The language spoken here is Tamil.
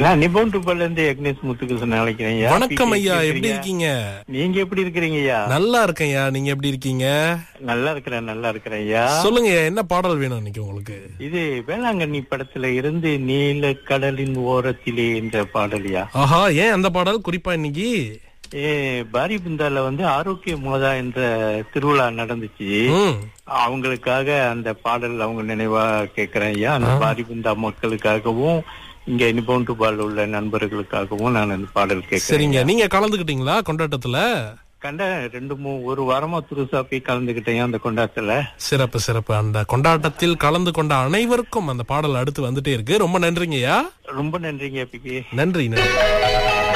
நான் நிபோன் டுபல்ல இருந்து எக்னேஷ் முத்துகிருஷ்ணன் அழைக்கிறேன் ஐயா. வணக்கம் PK ஐயா எப்படி இருக்கீங்க நீங்க எப்படி இருக்கிறீங்க ஐயா நல்லா இருக்கேன் ஐயா நீங்க எப்படி இருக்கீங்க நல்லா இருக்கிறேன் நல்லா இருக்கிறேன் ஐயா சொல்லுங்க ஐயா, என்ன பாடல் வேணும் இன்னைக்கு உங்களுக்கு இது வேளாங்கண்ணி படத்துல இருந்து நீல கடலின் ஓரத்திலே என்ற பாடலியா ஆஹா ஏன் அந்த பாடல் குறிப்பா இன்னைக்கு ஏ பாரி புந்தால வந்து ஆரோக்கிய மோதா என்ற திருவிழா நடந்துச்சு ம் அவங்களுக்காக அந்த பாடல் அவங்க நினைவா கேக்குறேன் ஐயா அந்த பாரி புந்தா மக்களுக்காகவும் இங்க நிபோன் டுபால் உள்ள நண்பர்களுக்காகவும் நான் அந்த பாடல் கேட்கிறேன் சரிங்க நீங்க கலந்துக்கிட்டீங்களா கொண்டாட்டத்துல கண்ட ரெண்டு மூணு ஒரு வாரமா துருசா போய் கலந்துகிட்டேன் அந்த கொண்டாட்டத்துல சிறப்பு சிறப்பு அந்த கொண்டாட்டத்தில் கலந்து கொண்ட அனைவருக்கும் அந்த பாடல் அடுத்து வந்துட்டே இருக்கு ரொம்ப நன்றிங்கய்யா ரொம்ப நன்றிங்க பிகே நன்றி நன்றி